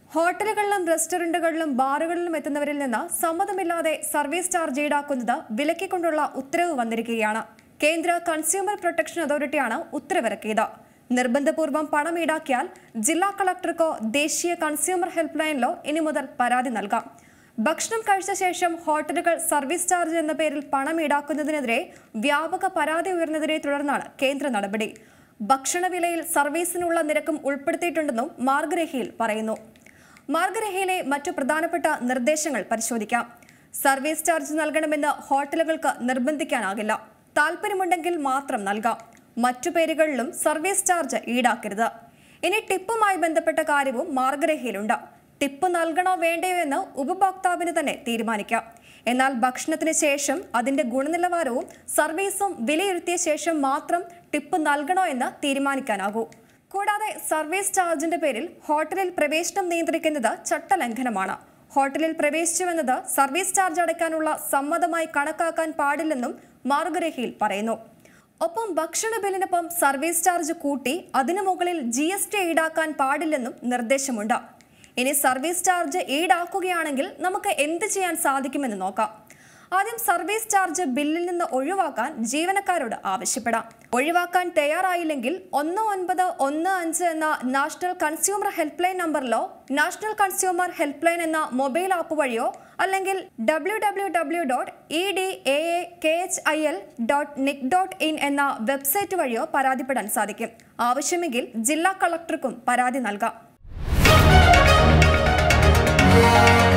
ഹോട്ടലുകളിലും റെസ്റ്റോറന്റുകളിലും ബാറുകളിലും എത്തുന്നവരിൽ നിന്ന് സമ്മതമില്ലാതെ സർവീസ് ചാർജ് ഈടാക്കുന്നത് വിലക്കിക്കൊണ്ടുള്ള ഉത്തരവ് വന്നിരിക്കുകയാണ് കേന്ദ്ര കൺസ്യൂമർ പ്രൊട്ടക്ഷൻ അതോറിറ്റിയാണ് ഉത്തരവിറക്കിയത് നിർബന്ധപൂർവ്വം പണം ഈടാക്കിയാൽ ജില്ലാ കളക്ടർക്കോ ദേശീയ കൺസ്യൂമർ ഹെൽപ്പ് ലൈനിലോ ഇനി മുതൽ പരാതി നൽകാം ഭക്ഷണം കഴിച്ച ശേഷം ഹോട്ടലുകൾ സർവീസ് ചാർജ് എന്ന പേരിൽ പണം ഈടാക്കുന്നതിനെതിരെ വ്യാപക പരാതി ഉയർന്നതിനെ തുടർന്നാണ് കേന്ദ്ര നടപടി ഭക്ഷണവിലയിൽ സർവീസിനുള്ള നിരക്കും ഉൾപ്പെടുത്തിയിട്ടുണ്ടെന്നും മാർഗരേഖയിൽ പറയുന്നു മാർഗരേഖയിലെ മറ്റു പ്രധാനപ്പെട്ട നിർദ്ദേശങ്ങൾ പരിശോധിക്കാം സർവീസ് ചാർജ് നൽകണമെന്ന് ഹോട്ടലുകൾക്ക് നിർബന്ധിക്കാനാകില്ല താല്പര്യമുണ്ടെങ്കിൽ മാത്രം നൽകാം മറ്റു പേരുകളിലും സർവീസ് ചാർജ് ഈടാക്കരുത് ഇനി ടിപ്പുമായി ബന്ധപ്പെട്ട കാര്യവും മാർഗരേഖയിലുണ്ട് ടിപ്പ് നൽകണോ വേണ്ടയോ എന്ന് ഉപഭോക്താവിന് തന്നെ തീരുമാനിക്കാം എന്നാൽ ഭക്ഷണത്തിന് ശേഷം അതിന്റെ ഗുണനിലവാരവും സർവീസും വിലയിരുത്തിയ ശേഷം മാത്രം ടിപ്പ് നൽകണോ എന്ന് തീരുമാനിക്കാനാകൂ കൂടാതെ സർവീസ് ചാർജിന്റെ പേരിൽ ഹോട്ടലിൽ പ്രവേശനം നിയന്ത്രിക്കുന്നത് ചട്ടലംഘനമാണ് ഹോട്ടലിൽ പ്രവേശിച്ചുവെന്നത് സർവീസ് ചാർജ് അടയ്ക്കാനുള്ള സമ്മതമായി കണക്കാക്കാൻ പാടില്ലെന്നും മാർഗരേഖയിൽ പറയുന്നു ഒപ്പം ഭക്ഷണ ബില്ലിനൊപ്പം സർവീസ് ചാർജ് കൂട്ടി അതിനു മുകളിൽ ജി എസ് ടി ഈടാക്കാൻ പാടില്ലെന്നും നിർദ്ദേശമുണ്ട് ഇനി സർവീസ് ചാർജ് ഈടാക്കുകയാണെങ്കിൽ നമുക്ക് എന്ത് ചെയ്യാൻ സാധിക്കുമെന്ന് നോക്കാം ആദ്യം സർവീസ് ചാർജ് ബില്ലിൽ നിന്ന് ഒഴിവാക്കാൻ ജീവനക്കാരോട് ആവശ്യപ്പെടാം ഒഴിവാക്കാൻ തയ്യാറായില്ലെങ്കിൽ ഒന്ന് ഒൻപത് ഒന്ന് അഞ്ച് എന്ന നാഷണൽ കൺസ്യൂമർ ഹെൽപ്പ് ലൈൻ നമ്പറിലോ നാഷണൽ കൺസ്യൂമർ ഹെൽപ്പ് ലൈൻ എന്ന മൊബൈൽ ആപ്പ് വഴിയോ അല്ലെങ്കിൽ W W W dot E D A A K H I L dot nic dot in എന്ന വെബ്സൈറ്റ് വഴിയോ പരാതിപ്പെടാൻ സാധിക്കും ആവശ്യമെങ്കിൽ ജില്ലാ കളക്ടർക്കും പരാതി നൽകാം